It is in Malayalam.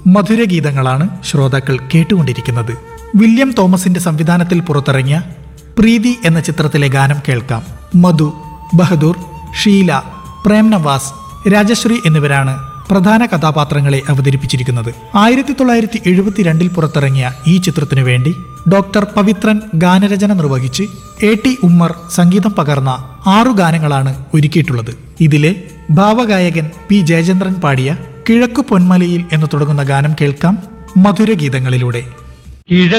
മധുരഗീതങ്ങളാണ് ശ്രോതാക്കൾ കേട്ടുകൊണ്ടിരിക്കുന്നത് വില്യം തോമസിന്റെ സംവിധാനത്തിൽ പുറത്തിറങ്ങിയ പ്രീതി എന്ന ചിത്രത്തിലെ ഗാനം കേൾക്കാം മധു ബഹദൂർ ഷീല പ്രേം നവാസ് രാജശ്രീ എന്നിവരാണ് പ്രധാന കഥാപാത്രങ്ങളെ അവതരിപ്പിച്ചിരിക്കുന്നത് ആയിരത്തി തൊള്ളായിരത്തി എഴുപത്തിരണ്ടിൽ പുറത്തിറങ്ങിയ ഈ ചിത്രത്തിനു വേണ്ടി ഡോക്ടർ പവിത്രൻ ഗാനരചന നിർവഹിച്ച് എ ടി ഉമ്മർ സംഗീതം പകർന്ന ആറു ഗാനങ്ങളാണ് ഒരുക്കിയിട്ടുള്ളത് ഇതിലെ ഭാവഗായകൻ പി ജയചന്ദ്രൻ പാടിയ കിഴക്കു പൊന്മലയിൽ എന്ന് തുടങ്ങുന്ന ഗാനം കേൾക്കാം മധുരഗീതങ്ങളിലൂടെ കിഴ